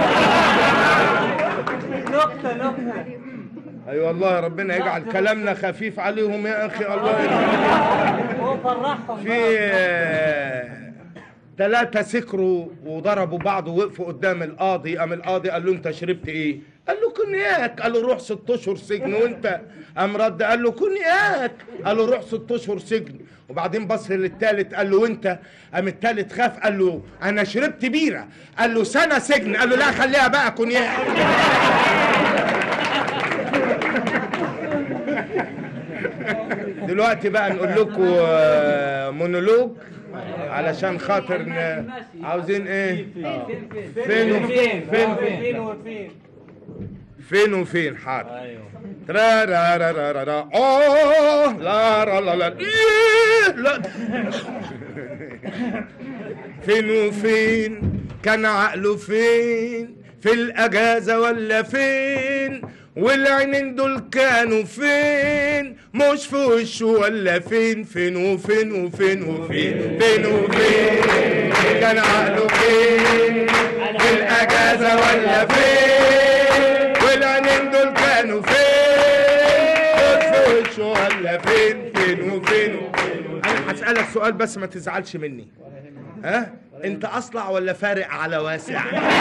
نكته نكته اي والله ربنا يجعل كلامنا خفيف عليهم يا اخي الله يرحمهم هو فرحهم في ثلاثة سكروا وضربوا بعض ووقفوا قدام القاضي قام القاضي قال له انت شربت ايه؟ قال له كونياك قال له روح ست اشهر سجن وانت قام رد قال له كونياك قال له روح ست اشهر سجن وبعدين بص للتالت قال له وانت قام التالت خاف قال له انا شربت بيره قال له سنه سجن قال له لا خليها بقى كونياك دلوقتي بقى نقول لكم آه، مونولوج علشان خاطر ن... عاوزين ايه فين وفين فين فين وفين فين وفين حاضر ترا را را را را را اوه لا را لا لا إيه، لا فين وفين كان عقله فين في الاجازه ولا فين والعينين دول كانوا فين مش في وشه ولا فين فين وفين وفين وفين فين وفين كان عقله فين في الاجازه ولا فين والعينين دول كانوا فين مش في وشه ولا فين فين وفين انا هسألك سؤال بس ما تزعلش مني ها انت اصلع ولا فارق على واسع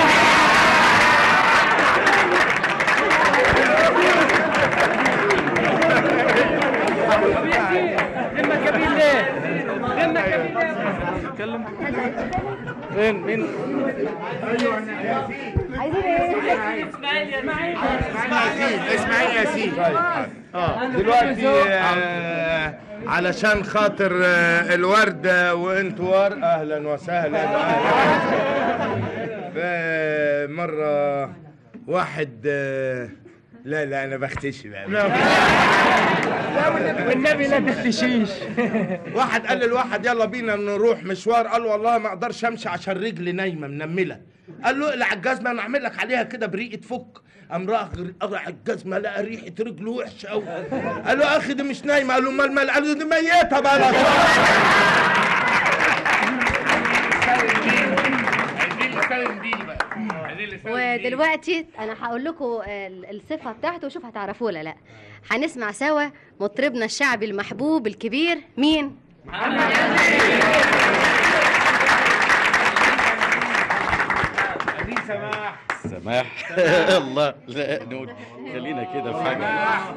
لما كبير ليه؟ لما كبير ليه؟ اتكلم فين مين اسماعيل ياسين اه دلوقتي آه علشان خاطر آه الوردة وانتوا ور اهلا وسهلا ف- مرة واحد آه لا لا انا بختشي بقى والنبي لا تختشيش واحد قال للواحد يلا بينا نروح مشوار قال والله ما اقدرش امشي عشان رجلي نايمه منمله قال له اقلع الجزمه انا اعمل لك عليها كده بريقه فك قام راح قلع الجزمه لقى ريحه رجله وحشه قوي قال له يا اخي دي مش نايمه قال له امال مال قال له دي ميته بقى لها ودلوقتي انا هقول لكم ال- الصفه بتاعته وشوف هتعرفوه ولا لا هنسمع سوا مطربنا الشعبي المحبوب الكبير مين سماح سماح الله لا نقول خلينا كده في حاجه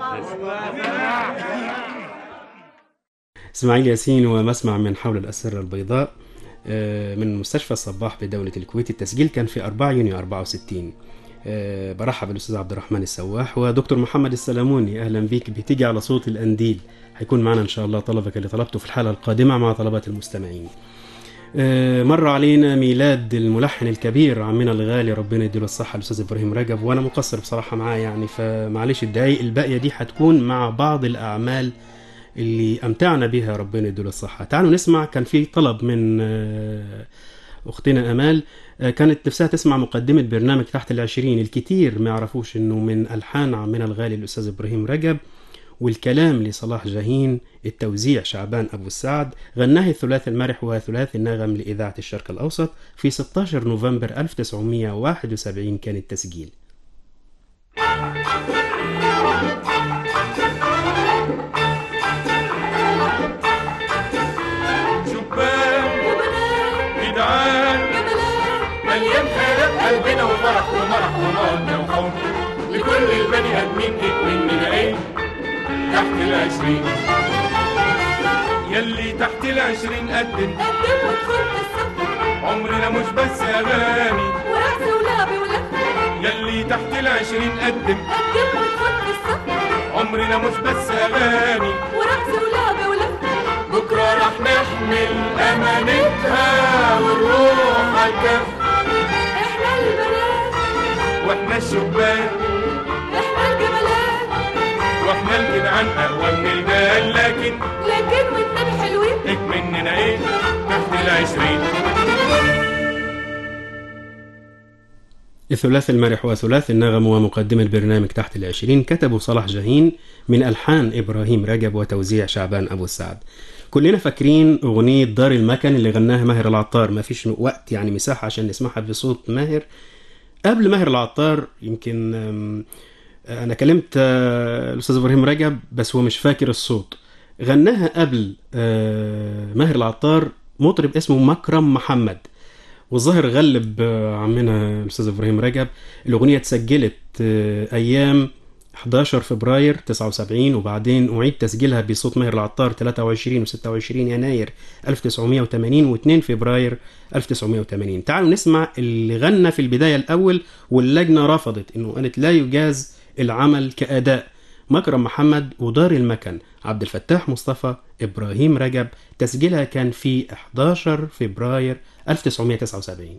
اسماعيل ياسين ومسمع من حول الأسرة البيضاء آه، من مستشفى الصباح بدولة الكويت التسجيل كان في 4 يونيو 64 آه، برحب بالأستاذ عبد الرحمن السواح ودكتور محمد السلاموني أهلا بيك بتيجي على صوت الأنديل هيكون معنا إن شاء الله طلبك اللي طلبته في الحلقة القادمة مع طلبات المستمعين آه، مر علينا ميلاد الملحن الكبير عمنا الغالي ربنا يديله الصحة الأستاذ إبراهيم رجب وأنا مقصر بصراحة معاه يعني فمعلش الدقايق الباقية دي هتكون مع بعض الأعمال اللي أمتعنا بها ربنا يديله الصحة تعالوا نسمع كان في طلب من آه، أختنا أمال آه، كانت نفسها تسمع مقدمة برنامج تحت العشرين الكتير ما يعرفوش إنه من ألحان عمنا الغالي الأستاذ إبراهيم رجب والكلام لصلاح جاهين التوزيع شعبان أبو السعد غناه الثلاث المرح وثلاث النغم لإذاعة الشرق الأوسط في 16 نوفمبر 1971 كان التسجيل شبان جدعان مليان خيرات قلبنا وفرح ومرح ومودة وحب لكل البني ادمين مننا ايه تحت العشرين يلي تحت العشرين قدم قدم وادخل في الصف عمرنا مش بس اغاني ورقص ولعب ولف يلي تحت العشرين قدم قدم وادخل في الصف عمرنا مش بس اغاني ورقص ولعب ولف بكرة راح نحمل أمانتها والروح عالكف احنا البنات واحنا الشبان احنا الجمالات واحنا الجدعان أقوى من الجال لكن لكن والنبي حلوين إك مننا إيه تحت العشرين الثلاث المرح وثلاث النغم ومقدمة برنامج تحت العشرين كتبوا صلاح جاهين من ألحان إبراهيم رجب وتوزيع شعبان أبو السعد كلنا فاكرين أغنية دار المكن اللي غناها ماهر العطار ما فيش وقت يعني مساحة عشان نسمعها بصوت ماهر قبل ماهر العطار يمكن أم، أنا كلمت آه، الأستاذ إبراهيم رجب بس هو مش فاكر الصوت غناها قبل آه، ماهر العطار مطرب اسمه مكرم محمد والظاهر غلب آه، عمنا الاستاذ ابراهيم رجب الاغنيه اتسجلت آه، ايام 11 فبراير 79 وبعدين اعيد تسجيلها بصوت ماهر العطار 23 و26 يناير 1980 و2 فبراير 1980 تعالوا نسمع اللي غنى في البدايه الاول واللجنه رفضت انه قالت لا يجاز العمل كاداء مكرم محمد ودار المكن عبد الفتاح مصطفى ابراهيم رجب تسجيلها كان في 11 فبراير 1979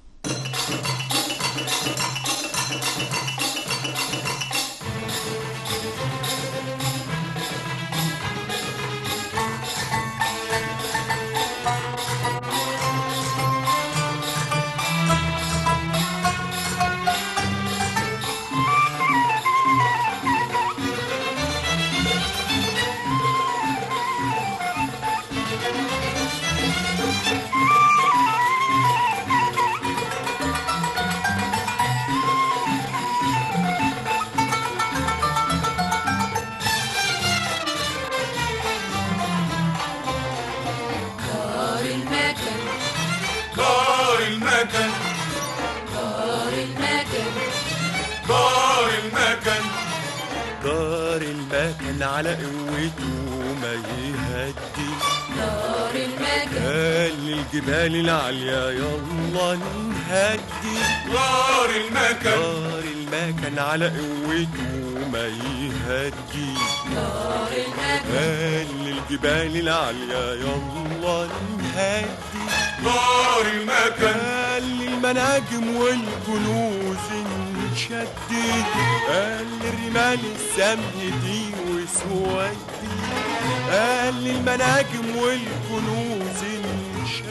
دار المكن دار المكن دار المكن دار المكن دار المكن على قوته ما يهدي دار المكن قال للجبال العالية يلا نهدي دار المكن دار المكن على قوته ما يهدي دار المكن قال للجبال العالية يلا نهدي دار المكن قال للمناجم والكنوز نشدي قال للرمال السمن دي وسودي قال للمناجم والكنوز نشدي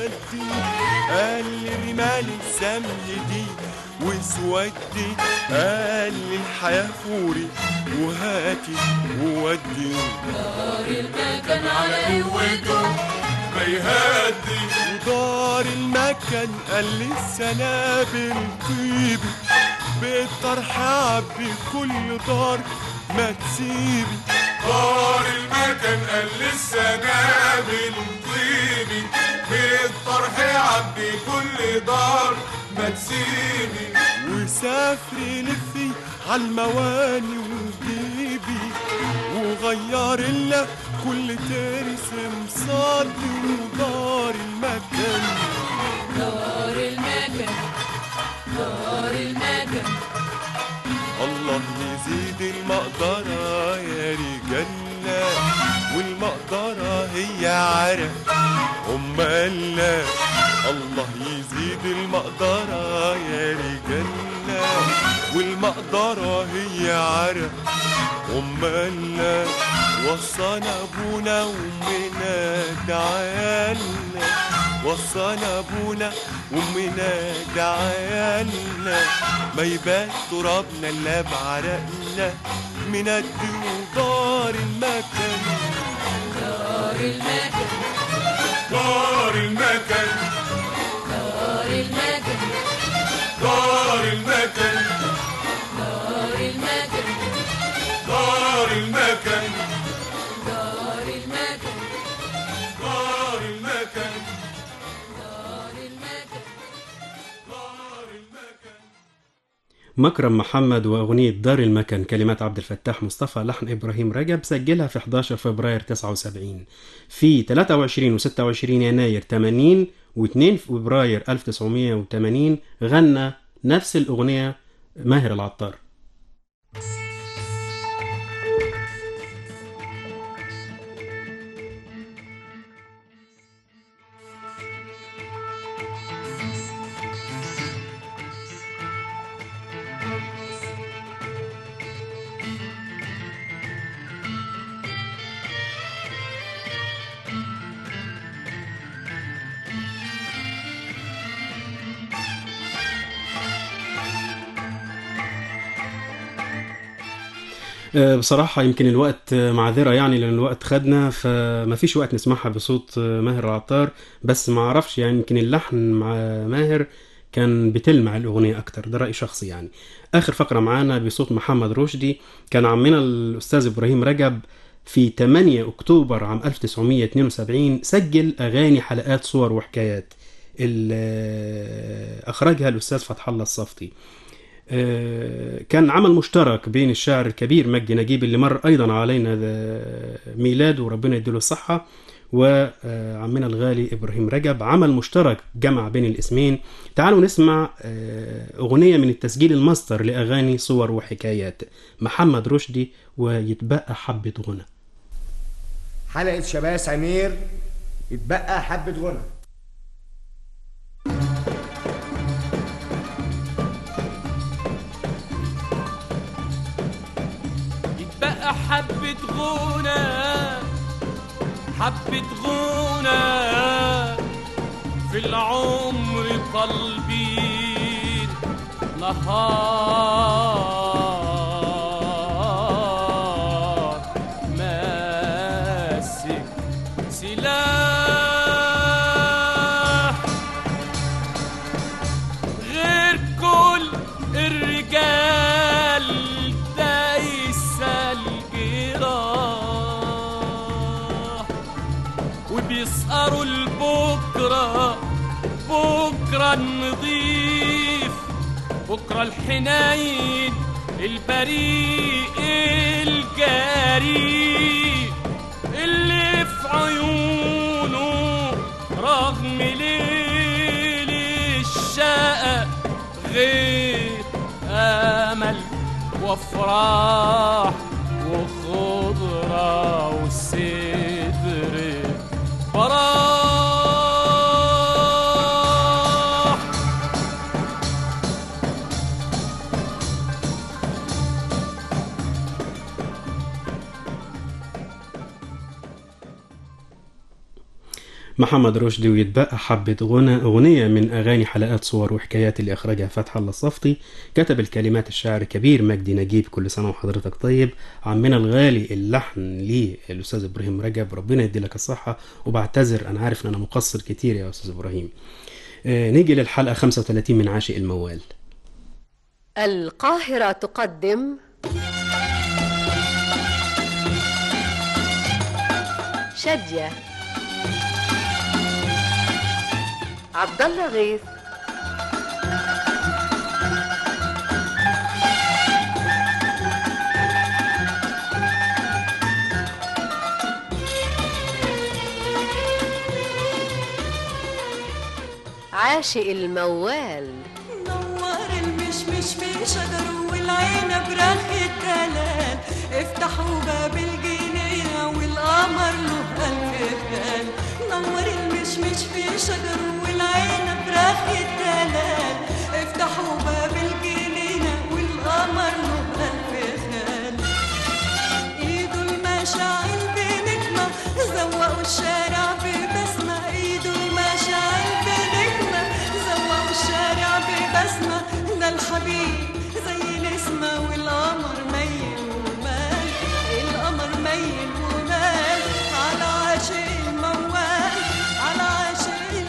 شدي قال لي رمال السمي دي وسودي قال لي الحياة فوري وهاتي وودي دار المكان على قوته ما يهدي ودار المكان قال لي السنابل طيبي بالطرح عبي كل دار ما تسيبي دار المكان قال للسنابل طيبي بالطرح عبي كل دار ما تسيبي وسافري لفي عالمواني وجيبي وغير لنا كل ترس مصدي ودار المكان دار المكان دار المكان الله يزيد المقدرة يا رجالنا والمقدرة هي عرق أمالنا الله يزيد المقدرة يا رجالنا والمقدرة هي عرق أمالنا وصانا أبونا وأمنا دعالنا وصانا أبونا وأمنا دعالنا ما يبات ترابنا إلا بعرقنا من قد ودار المكان دار المكان دار المكان دار المكان دار المكان دار المكان دار المكان دار المكان دار المكان دار المكان مكرم محمد وأغنية دار المكان كلمات عبد الفتاح مصطفى لحن إبراهيم رجب سجلها في 11 فبراير 79 في 23 و 26 يناير 80 و2 فبراير 1980 غنى نفس الأغنية ماهر العطار آه، بصراحة يمكن الوقت آه، معذرة يعني لأن الوقت خدنا فما فيش وقت نسمعها بصوت آه، ماهر العطار بس ما أعرفش يعني يمكن اللحن مع ماهر كان بتلمع الأغنية أكتر ده رأي شخصي يعني آخر فقرة معانا بصوت محمد رشدي كان عمنا الأستاذ إبراهيم رجب في 8 أكتوبر عام 1972 سجل أغاني حلقات صور وحكايات اللي أخرجها الأستاذ فتح الله الصفتي آه، كان عمل مشترك بين الشاعر الكبير مجدي نجيب اللي مر ايضا علينا ذا- ميلاده وربنا يديله الصحه وعمنا الغالي ابراهيم رجب عمل مشترك جمع بين الاسمين تعالوا نسمع آه، اغنيه من التسجيل الماستر لاغاني صور وحكايات محمد رشدي ويتبقى حبه غنى حلقة شباب سمير يتبقى حبة غنى يتبقى حبة غنى حبة غنى في العمر طالبين نهار ماسك سلاح غير كل الرجال دايسة الجراح وبيسقروا لبكرة بكرة النظيف بكرة الحنين البريء الجريء اللي في عيونه رغم ليل الشقة غير أمل وافراح وخضرة وصدر براح محمد رشدي ويتبقى حبة غنى أغنية من أغاني حلقات صور وحكايات اللي أخرجها فتح الله الصفتي كتب الكلمات الشاعر كبير مجدي نجيب كل سنة وحضرتك طيب عمنا الغالي اللحن ليه الأستاذ إبراهيم رجب ربنا يدي لك الصحة وبعتذر أنا عارف إن أنا مقصر كتير يا أستاذ إبراهيم آه، نيجي للحلقة 35 من عاشق الموال القاهرة تقدم شادية عبد الله غيث عاشق الموال نور المشمش في شجر والعنب رخ الدلال افتحوا باب الجنينة والقمر له ألف خال نور المشمش في شجر والعنب رخ الدلال افتحوا باب الجنينة والقمر له ألف خال ايده المشاعل بنجمة زوقوا الشارع ببسمة ايده المشاعل بنجمة زوقوا الشارع ببسمة ده الحبيب زي الاسمة والقمر ميل ومال القمر ميل ومال على عاشق الموال على عاشق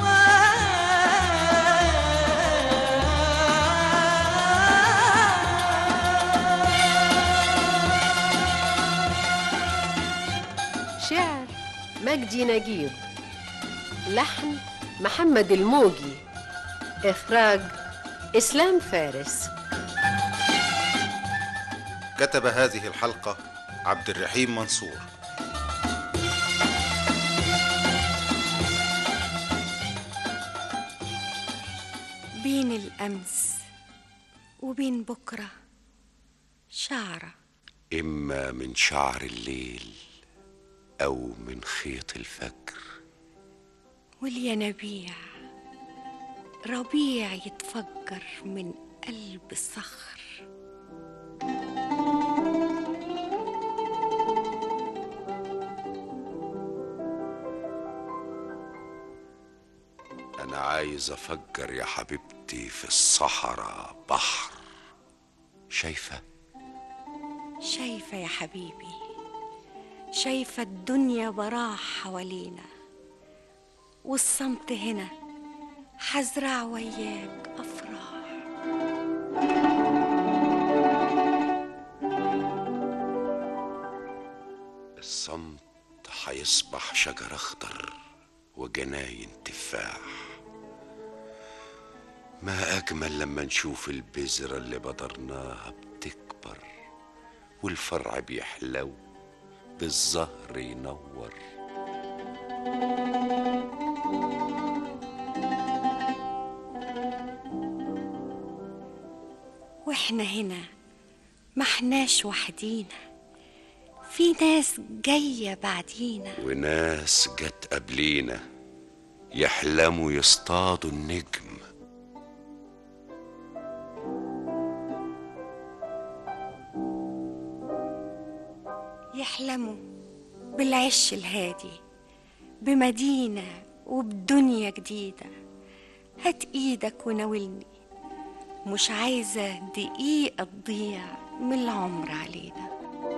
شعر مجدي نجيب لحن محمد الموجي إخراج إسلام فارس كتب هذه الحلقة عبد الرحيم منصور بين الأمس وبين بكرة شعرة إما من شعر الليل أو من خيط الفجر والينابيع ربيع يتفجر من قلب الصخر أنا عايز أفجر يا حبيبتي في الصحراء بحر شايفة شايفة يا حبيبي شايفة الدنيا براح حوالينا والصمت هنا حزرع وياك أفراح الصمت هيصبح شجر أخضر وجناين تفاح ما أجمل لما نشوف البذرة اللي بذرناها بتكبر والفرع بيحلو بالزهر ينور واحنا هنا ما احناش وحدينا في ناس جاية بعدينا وناس جت قبلينا يحلموا يصطادوا النجم يحلموا بالعش الهادي بمدينة وبدنيا جديدة هات ايدك وناولني مش عايزة دقيقة تضيع من العمر علينا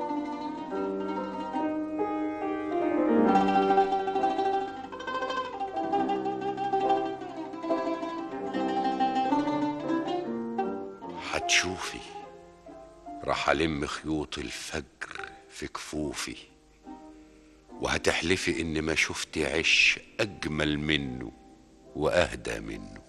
هتشوفي راح ألم خيوط الفجر في كفوفي وهتحلفي إن ما شفتي عش أجمل منه وأهدى منه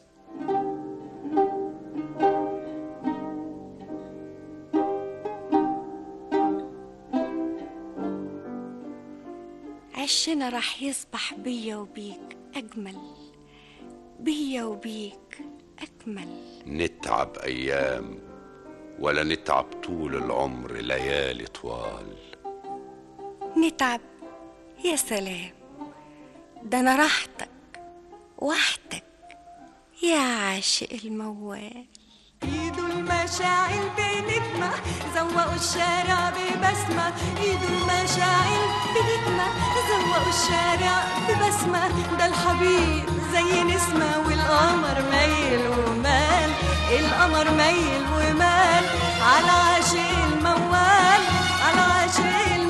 عشنا راح يصبح بيا وبيك أجمل بيا وبيك أكمل نتعب أيام ولا نتعب طول العمر ليالي طوال نتعب يا سلام ده أنا راحتك وحدك يا عاشق الموال ايده المشاعل بنجمة زوقوا الشارع ببسمة ايده المشاعل بنجمة نسمة زوقوا الشارع ببسمة ده الحبيب زي نسمة والقمر ميل ومال القمر ميل ومال على عاشق الموال على عاشق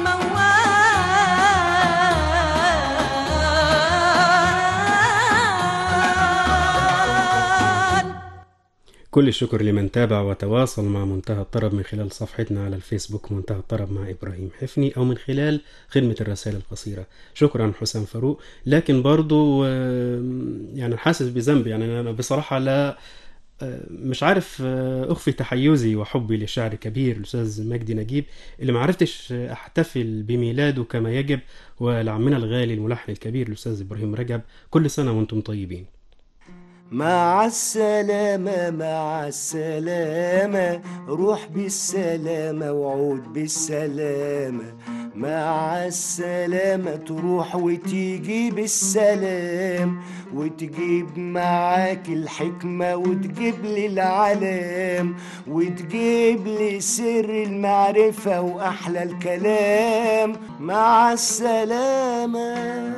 الموال كل الشكر لمن تابع وتواصل مع منتهى الطرب من خلال صفحتنا على الفيسبوك منتهى الطرب مع إبراهيم حفني أو من خلال خدمة الرسائل القصيرة شكرا حسام فاروق لكن برضو آه، يعني حاسس بذنب يعني أنا بصراحة لا آه، مش عارف آه، أخفي تحيزي وحبي لشاعر كبير الأستاذ مجدي نجيب اللي ما عرفتش أحتفل بميلاده كما يجب ولعمنا الغالي الملحن الكبير الأستاذ إبراهيم رجب كل سنة وأنتم طيبين مع السلامة مع السلامة روح بالسلامة وعود بالسلامة مع السلامة تروح وتيجي بالسلام وتجيب معاك الحكمة وتجيب لي العلام وتجيب لي سر المعرفة وأحلى الكلام مع السلامة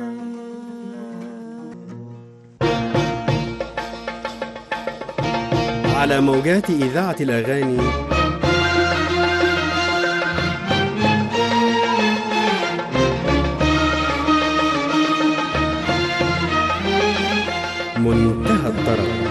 على موجات إذاعة الأغاني منتهى الطرب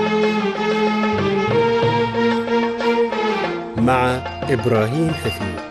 مع إبراهيم حفيظ